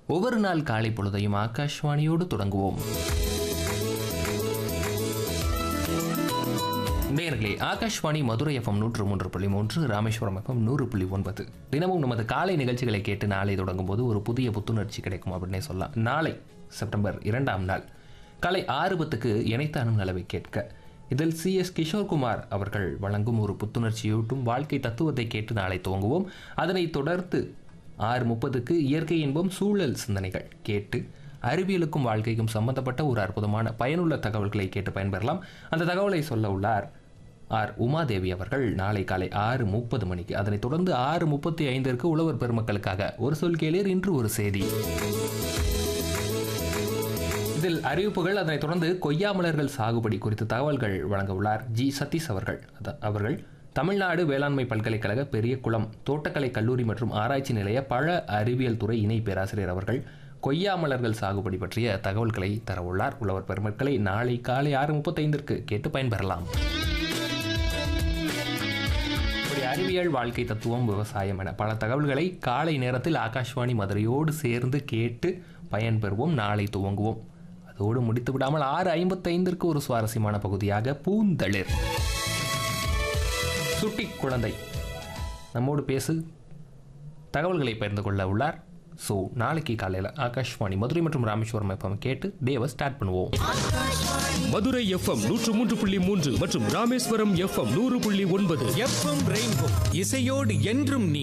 ஒவ்வொரு நாள் காலை பொழுதையும் ஆகாஷ்வாணியோடு தொடங்குவோம் நேர்களே ஆகாஷ்வாணி மதுரை எஃப்எம் நூற்று மூன்று புள்ளி மூன்று ராமேஸ்வரம் எஃப்எம் நூறு புள்ளி ஒன்பது தினமும் நமது காலை நிகழ்ச்சிகளை கேட்டு நாளை தொடங்கும் போது ஒரு புதிய புத்துணர்ச்சி கிடைக்கும் அப்படின்னே சொல்லலாம் நாளை செப்டம்பர் இரண்டாம் நாள் காலை ஆறு பத்துக்கு இணைத்தானும் நலவை கேட்க இதில் சி எஸ் கிஷோர்குமார் அவர்கள் வழங்கும் ஒரு புத்துணர்ச்சியூட்டும் வாழ்க்கை தத்துவத்தை கேட்டு நாளை துவங்குவோம் அதனைத் தொடர்ந்து ஆறு முப்பதுக்கு இயற்கை இன்பம் சூழல் சிந்தனைகள் கேட்டு அறிவியலுக்கும் வாழ்க்கைக்கும் சம்பந்தப்பட்ட ஒரு அற்புதமான பயனுள்ள தகவல்களை கேட்டு பயன்பெறலாம் அந்த தகவலை சொல்ல உள்ளார் ஆர் உமாதேவி அவர்கள் நாளை காலை ஆறு முப்பது மணிக்கு அதனைத் தொடர்ந்து ஆறு முப்பத்தி ஐந்திற்கு உழவர் பெருமக்களுக்காக ஒரு சொல் கேளீர் இன்று ஒரு செய்தி இதில் அறிவிப்புகள் அதனைத் தொடர்ந்து கொய்யா மலர்கள் சாகுபடி குறித்த தகவல்கள் வழங்க உள்ளார் ஜி சதீஷ் அவர்கள் அத- அவர்கள் தமிழ்நாடு வேளாண்மை பல்கலைக்கழக பெரிய குளம் தோட்டக்கலை கல்லூரி மற்றும் ஆராய்ச்சி நிலைய பழ அறிவியல் துறை இணை பேராசிரியர் அவர்கள் கொய்யா மலர்கள் சாகுபடி பற்றிய தகவல்களை தர உள்ளார் உழவர் பெருமக்களை நாளை காலை ஆறு முப்பத்தைந்திற்கு கேட்டு பயன்பெறலாம் இப்படி அறிவியல் வாழ்க்கை தத்துவம் விவசாயம் என பல தகவல்களை காலை நேரத்தில் ஆகாஷ்வாணி மதுரையோடு சேர்ந்து கேட்டு பயன்பெறுவோம் நாளை துவங்குவோம் அதோடு முடித்து விடாமல் ஆறு ஐம்பத்தைந்திற்கு ஒரு சுவாரஸ்யமான பகுதியாக பூந்தளிர் சுட்டி குழந்தை நம்மோடு பேசு தகவல்களை பகிர்ந்து கொள்ள உள்ளார் ஸோ நாளைக்கு காலையில் ஆகாஷ்வாணி மதுரை மற்றும் ராமேஸ்வரம் எஃப்எம் கேட்டு டேவை ஸ்டார்ட் பண்ணுவோம் மதுரை எஃப்எம் நூற்று மூன்று புள்ளி மூன்று மற்றும் ராமேஸ்வரம் எஃப்எம் நூறு புள்ளி ஒன்பது எஃப்எம் ரெயின்போ இசையோடு என்றும் நீ